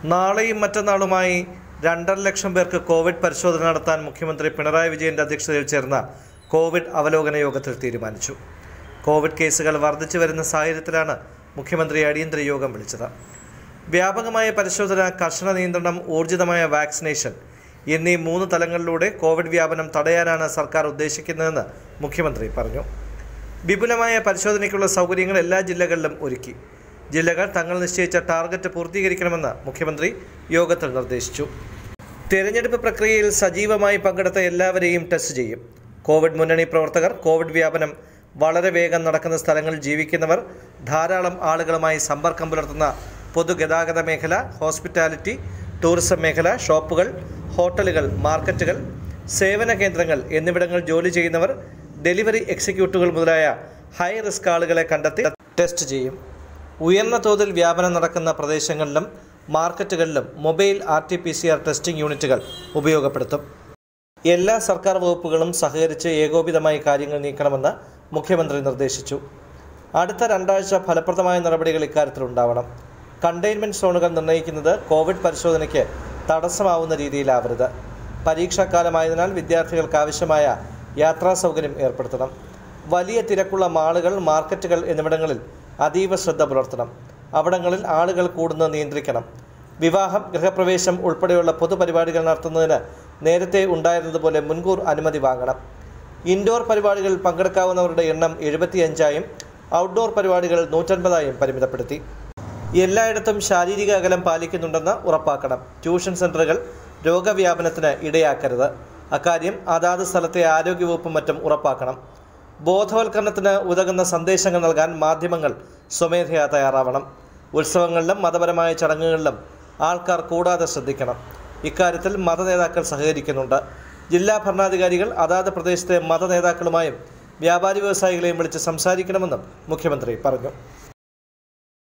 നാളെയും മറ്റന്നാളുമായി രണ്ടര ലക്ഷം പേർക്ക് കോവിഡ് പരിശോധന നടത്താൻ മുഖ്യമന്ത്രി പിണറായി വിജയന്റെ അധ്യക്ഷതയിൽ ചേർന്ന കോവിഡ് അവലോകന യോഗത്തിൽ തീരുമാനിച്ചു കോവിഡ് കേസുകൾ വർദ്ധിച്ചു വരുന്ന സാഹചര്യത്തിലാണ് മുഖ്യമന്ത്രി അടിയന്തര യോഗം വിളിച്ചത് വ്യാപകമായ പരിശോധന കർശന നിയന്ത്രണം ഊർജിതമായ വാക്സിനേഷൻ എന്നീ മൂന്ന് തലങ്ങളിലൂടെ കോവിഡ് വ്യാപനം തടയാനാണ് സർക്കാർ ഉദ്ദേശിക്കുന്നതെന്ന് മുഖ്യമന്ത്രി പറഞ്ഞു വിപുലമായ പരിശോധനയ്ക്കുള്ള സൗകര്യങ്ങൾ എല്ലാ ജില്ലകളിലും ഒരുക്കി ജില്ലകൾ തങ്ങൾ നിശ്ചയിച്ച ടാർഗറ്റ് പൂർത്തീകരിക്കണമെന്ന് മുഖ്യമന്ത്രി യോഗത്തിൽ നിർദ്ദേശിച്ചു തിരഞ്ഞെടുപ്പ് പ്രക്രിയയിൽ സജീവമായി പങ്കെടുത്ത എല്ലാവരെയും ടെസ്റ്റ് ചെയ്യും കോവിഡ് മുന്നണി പ്രവർത്തകർ കോവിഡ് വ്യാപനം വളരെ വേഗം നടക്കുന്ന സ്ഥലങ്ങളിൽ ജീവിക്കുന്നവർ ധാരാളം ആളുകളുമായി സമ്പർക്കം പുലർത്തുന്ന പൊതുഗതാഗത മേഖല ഹോസ്പിറ്റാലിറ്റി ടൂറിസം മേഖല ഷോപ്പുകൾ ഹോട്ടലുകൾ മാർക്കറ്റുകൾ സേവന കേന്ദ്രങ്ങൾ എന്നിവിടങ്ങളിൽ ജോലി ചെയ്യുന്നവർ ഡെലിവറി എക്സിക്യൂട്ടീവുകൾ മുതലായ ഹൈ റിസ്ക് ആളുകളെ കണ്ടെത്തി ടെസ്റ്റ് ചെയ്യും ഉയർന്ന തോതിൽ വ്യാപനം നടക്കുന്ന പ്രദേശങ്ങളിലും മാർക്കറ്റുകളിലും mobile R T P C R testing യൂണിറ്റുകൾ ഉപയോഗപ്പെടുത്തും എല്ലാ സർക്കാർ വകുപ്പുകളും സഹകരിച്ച് ഏകോപിതമായി കാര്യങ്ങൾ നീക്കണമെന്ന് മുഖ്യമന്ത്രി നിർദ്ദേശിച്ചു അടുത്ത രണ്ടാഴ്ച ഫലപ്രദമായ നടപടികൾ ഇക്കാര്യത്തിൽ ഉണ്ടാവണം കണ്ടെയ്ൻമെൻറ് സോണുകൾ നിർണ്ണയിക്കുന്നത് കോവിഡ് പരിശോധനയ്ക്ക് തടസ്സമാവുന്ന രീതിയിലാവരുത് പരീക്ഷാക്കാലമായതിനാൽ വിദ്യാർത്ഥികൾക്ക് ആവശ്യമായ യാത്രാ സൗകര്യം ഏർപ്പെടുത്തണം വലിയ തിരക്കുള്ള മാളുകൾ മാർക്കറ്റുകൾ എന്നിവിടങ്ങളിൽ അതീവ ശ്രദ്ധ പുലർത്തണം അവിടങ്ങളിൽ ആളുകൾ കൂടുന്നത് നിയന്ത്രിക്കണം വിവാഹം ഗൃഹപ്രവേശം ഉൾപ്പെടെയുള്ള പൊതുപരിപാടികൾ നടത്തുന്നതിന് നേരത്തെ ഉണ്ടായിരുന്നതുപോലെ മുൻകൂർ അനുമതി വാങ്ങണം ഇൻഡോർ പരിപാടികളിൽ പങ്കെടുക്കാവുന്നവരുടെ എണ്ണം എഴുപത്തിയഞ്ചായും ഔട്ട്ഡോർ പരിപാടികൾ നൂറ്റൻപതായും പരിമിതപ്പെടുത്തി എല്ലായിടത്തും ശാരീരിക അകലം പാലിക്കുന്നുണ്ടെന്ന് ഉറപ്പാക്കണം ട്യൂഷൻ സെൻ്ററുകൾ രോഗവ്യാപനത്തിന് ഇടയാക്കരുത് അക്കാര്യം അതാത് സ്ഥലത്തെ ആരോഗ്യവകുപ്പും മറ്റും ഉറപ്പാക്കണം ബോധവൽക്കരണത്തിന് ഉതകുന്ന സന്ദേശങ്ങൾ നൽകാൻ മാധ്യമങ്ങൾ സ്വമേധയാ തയ്യാറാവണം ഉത്സവങ്ങളിലും മതപരമായ ചടങ്ങുകളിലും ആൾക്കാർ കൂടാതെ ശ്രദ്ധിക്കണം ഇക്കാര്യത്തിൽ മതനേതാക്കൾ സഹകരിക്കുന്നുണ്ട് ജില്ലാ ഭരണാധികാരികൾ അതാത് പ്രദേശത്തെ മതനേതാക്കളുമായും വ്യാപാരി വ്യവസായികളെയും വിളിച്ച് സംസാരിക്കണമെന്നും മുഖ്യമന്ത്രി പറഞ്ഞു